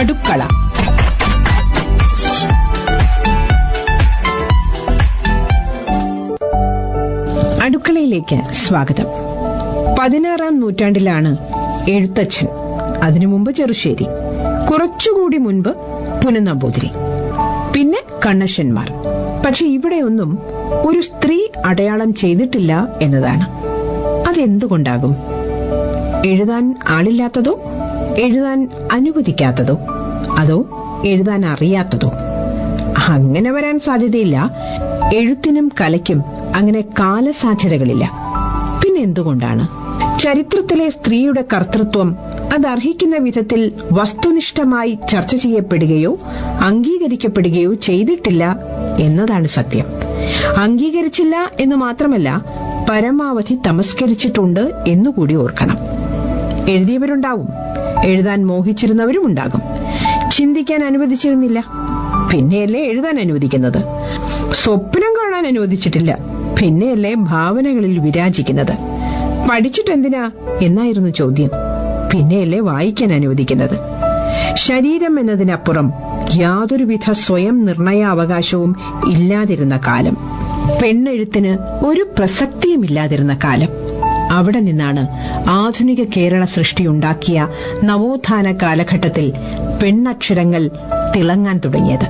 അടുക്കള അടുക്കളയിലേക്ക് സ്വാഗതം പതിനാറാം നൂറ്റാണ്ടിലാണ് എഴുത്തച്ഛൻ അതിനു മുമ്പ് ചെറുശ്ശേരി കുറച്ചുകൂടി മുൻപ് പുനനമ്പൂതിരി പിന്നെ കണ്ണശന്മാർ പക്ഷെ ഇവിടെയൊന്നും ഒരു സ്ത്രീ അടയാളം ചെയ്തിട്ടില്ല എന്നതാണ് അതെന്തുകൊണ്ടാകും എഴുതാൻ ആളില്ലാത്തതോ എഴുതാൻ അനുവദിക്കാത്തതോ അതോ എഴുതാൻ അറിയാത്തതോ അങ്ങനെ വരാൻ സാധ്യതയില്ല എഴുത്തിനും കലയ്ക്കും അങ്ങനെ കാലസാധ്യതകളില്ല പിന്നെ എന്തുകൊണ്ടാണ് ചരിത്രത്തിലെ സ്ത്രീയുടെ കർത്തൃത്വം അത് അർഹിക്കുന്ന വിധത്തിൽ വസ്തുനിഷ്ഠമായി ചർച്ച ചെയ്യപ്പെടുകയോ അംഗീകരിക്കപ്പെടുകയോ ചെയ്തിട്ടില്ല എന്നതാണ് സത്യം അംഗീകരിച്ചില്ല എന്ന് മാത്രമല്ല പരമാവധി തമസ്കരിച്ചിട്ടുണ്ട് എന്നുകൂടി ഓർക്കണം എഴുതിയവരുണ്ടാവും എഴുതാൻ മോഹിച്ചിരുന്നവരും ഉണ്ടാകും ചിന്തിക്കാൻ അനുവദിച്ചിരുന്നില്ല പിന്നെയല്ലേ എഴുതാൻ അനുവദിക്കുന്നത് സ്വപ്നം കാണാൻ അനുവദിച്ചിട്ടില്ല പിന്നെയല്ലേ ഭാവനകളിൽ വിരാജിക്കുന്നത് പഠിച്ചിട്ടെന്തിനാ എന്നായിരുന്നു ചോദ്യം പിന്നെയല്ലേ വായിക്കാൻ അനുവദിക്കുന്നത് ശരീരം എന്നതിനപ്പുറം യാതൊരുവിധ സ്വയം നിർണയാവകാശവും ഇല്ലാതിരുന്ന കാലം പെണ്ണെഴുത്തിന് ഒരു പ്രസക്തിയുമില്ലാതിരുന്ന കാലം അവിടെ നിന്നാണ് ആധുനിക കേരള സൃഷ്ടിയുണ്ടാക്കിയ നവോത്ഥാന കാലഘട്ടത്തിൽ പെണ്ണക്ഷരങ്ങൾ തിളങ്ങാൻ തുടങ്ങിയത്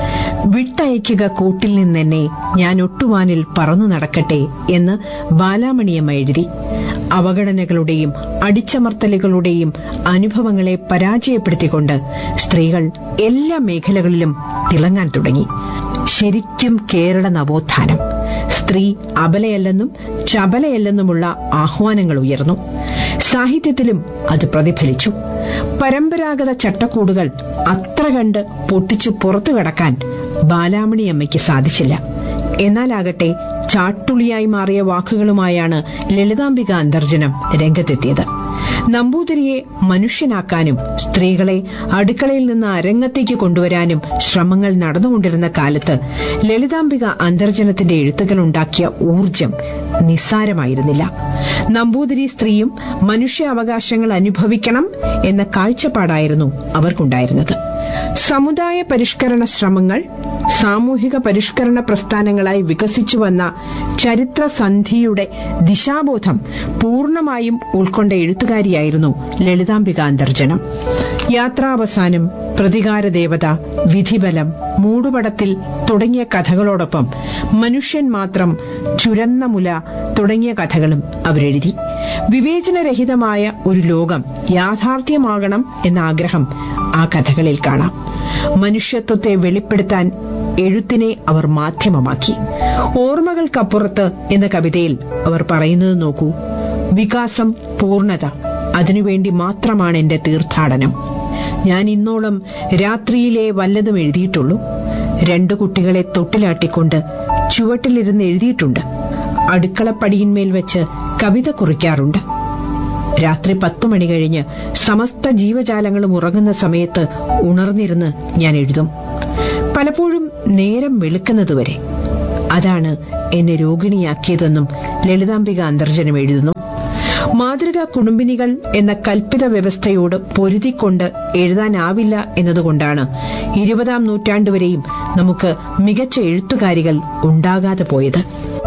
വിട്ടയക്കുക കൂട്ടിൽ നിന്നെന്നെ ഞാൻ ഒട്ടുവാനിൽ പറന്നു നടക്കട്ടെ എന്ന് ബാലാമണിയമ്മ എഴുതി അവഗണനകളുടെയും അടിച്ചമർത്തലുകളുടെയും അനുഭവങ്ങളെ പരാജയപ്പെടുത്തിക്കൊണ്ട് സ്ത്രീകൾ എല്ലാ മേഖലകളിലും തിളങ്ങാൻ തുടങ്ങി ശരിക്കും കേരള നവോത്ഥാനം സ്ത്രീ അബലയല്ലെന്നും ചപലയല്ലെന്നുമുള്ള ആഹ്വാനങ്ങൾ ഉയർന്നു സാഹിത്യത്തിലും അത് പ്രതിഫലിച്ചു പരമ്പരാഗത ചട്ടക്കൂടുകൾ അത്ര കണ്ട് പൊട്ടിച്ചു പുറത്തു കടക്കാൻ ബാലാമണിയമ്മയ്ക്ക് സാധിച്ചില്ല എന്നാലാകട്ടെ ചാട്ടുളിയായി മാറിയ വാക്കുകളുമായാണ് ലളിതാംബിക അന്തർജനം രംഗത്തെത്തിയത് നമ്പൂതിരിയെ മനുഷ്യനാക്കാനും സ്ത്രീകളെ അടുക്കളയിൽ നിന്ന് അരങ്ങത്തേക്ക് കൊണ്ടുവരാനും ശ്രമങ്ങൾ നടന്നുകൊണ്ടിരുന്ന കാലത്ത് ലളിതാംബിക അന്തർജനത്തിന്റെ എഴുത്തുകൾ ഉണ്ടാക്കിയ ഊർജം നിസ്സാരമായിരുന്നില്ല നമ്പൂതിരി സ്ത്രീയും മനുഷ്യാവകാശങ്ങൾ അനുഭവിക്കണം എന്ന കാഴ്ചപ്പാടായിരുന്നു അവർക്കുണ്ടായിരുന്നത് സമുദായ പരിഷ്കരണ ശ്രമങ്ങൾ സാമൂഹിക പരിഷ്കരണ പ്രസ്ഥാനങ്ങളായി വികസിച്ചു വന്ന ചരിത്രസന്ധിയുടെ ദിശാബോധം പൂർണ്ണമായും ഉൾക്കൊണ്ട എഴുത്തുകാരിയായിരുന്നു ലളിതാംബിക അന്തർജനം യാത്രാവസാനം പ്രതികാരദേവത വിധിബലം മൂടുപടത്തിൽ തുടങ്ങിയ കഥകളോടൊപ്പം മനുഷ്യൻ മാത്രം ചുരന്ന മുല തുടങ്ങിയ കഥകളും അവരെഴുതി വിവേചനരഹിതമായ ഒരു ലോകം യാഥാർത്ഥ്യമാകണം എന്ന ആഗ്രഹം ആ കഥകളിൽ കാണാം മനുഷ്യത്വത്തെ വെളിപ്പെടുത്താൻ എഴുത്തിനെ അവർ മാധ്യമമാക്കി ഓർമ്മകൾക്കപ്പുറത്ത് എന്ന കവിതയിൽ അവർ പറയുന്നത് നോക്കൂ വികാസം പൂർണത അതിനുവേണ്ടി മാത്രമാണ് എന്റെ തീർത്ഥാടനം ഞാൻ ഇന്നോളം രാത്രിയിലെ വല്ലതും എഴുതിയിട്ടുള്ളൂ രണ്ടു കുട്ടികളെ തൊട്ടിലാട്ടിക്കൊണ്ട് ചുവട്ടിലിരുന്ന് എഴുതിയിട്ടുണ്ട് അടുക്കളപ്പടിയിന്മേൽ വെച്ച് കവിത കുറിക്കാറുണ്ട് രാത്രി പത്തു മണി കഴിഞ്ഞ് സമസ്ത ജീവജാലങ്ങളും ഉറങ്ങുന്ന സമയത്ത് ഉണർന്നിരുന്ന് ഞാൻ എഴുതും പലപ്പോഴും നേരം വെളുക്കുന്നതുവരെ അതാണ് എന്നെ രോഗിണിയാക്കിയതെന്നും ലളിതാംബിക അന്തർജനം എഴുതുന്നു മാതൃകാ കുടുംബിനികൾ എന്ന കൽപ്പിത വ്യവസ്ഥയോട് പൊരുതിക്കൊണ്ട് എഴുതാനാവില്ല എന്നതുകൊണ്ടാണ് ഇരുപതാം നൂറ്റാണ്ടുവരെയും നമുക്ക് മികച്ച എഴുത്തുകാരികൾ ഉണ്ടാകാതെ പോയത്